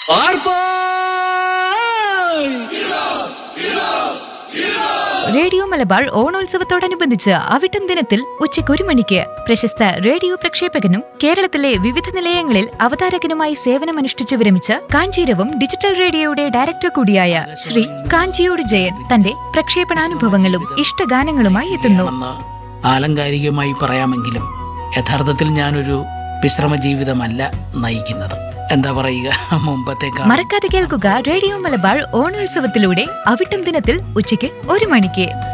radio Malabar ഓണോത്സവത്തോടനുബന്ധിച്ച് Avittam ദിനത്തിൽ ഉച്ചയ്ക്ക് ഒരു മണിക്ക് പ്രശസ്ത റേഡിയോ പ്രക്ഷേപകനും കേരളത്തിലെ വിവിധ നിലയങ്ങളിൽ അവതാരകനുമായി സേവനമനുഷ്ഠിച്ചു വിരമിച്ച കാഞ്ചീരവം ഡിജിറ്റൽ റേഡിയോയുടെ ഡയറക്ടർ കൂടിയായ ശ്രീ കാഞ്ചിയോട് ജയൻ തന്റെ പ്രക്ഷേപണാനുഭവങ്ങളും ഇഷ്ടഗാനങ്ങളുമായി എത്തുന്നു എന്ന് ആലങ്കാരികമായി പറയാമെങ്കിലും യഥാർത്ഥത്തിൽ ഞാനൊരു വിശ്രമ ജീവിതമല്ല നയിക്കുന്നത് എന്താ പറയുക മുമ്പത്തേക്കാൾ മറക്കാതെ കേൾക്കുക റേഡിയോ മലബാർ ഓണോത്സവത്തിലൂടെ അവിട്ടം ദിനത്തിൽ ഉച്ചയ്ക്ക് ഒരു മണിക്ക്